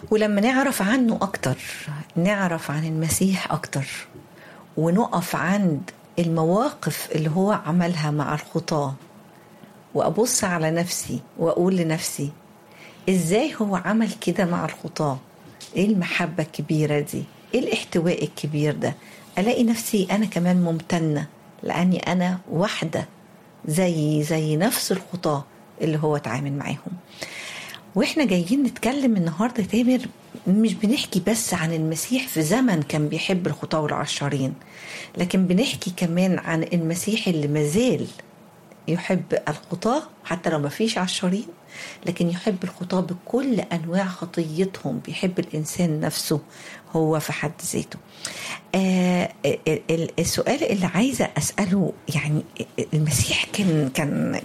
ولما نعرف عنه أكتر نعرف عن المسيح أكتر ونقف عند المواقف اللي هو عملها مع الخطاة وأبص على نفسي وأقول لنفسي إزاي هو عمل كده مع الخطاة إيه المحبة الكبيرة دي إيه الاحتواء الكبير ده ألاقي نفسي أنا كمان ممتنة لأني أنا واحدة زي زي نفس الخطاة اللي هو اتعامل معاهم واحنا جايين نتكلم النهارده تامر مش بنحكي بس عن المسيح في زمن كان بيحب الخطاة والعشارين لكن بنحكي كمان عن المسيح اللي مازال يحب الخطاة حتى لو ما فيش عشارين لكن يحب الخطاة بكل أنواع خطيتهم بيحب الإنسان نفسه هو في حد ذاته آه السؤال اللي عايزة أسأله يعني المسيح كان كان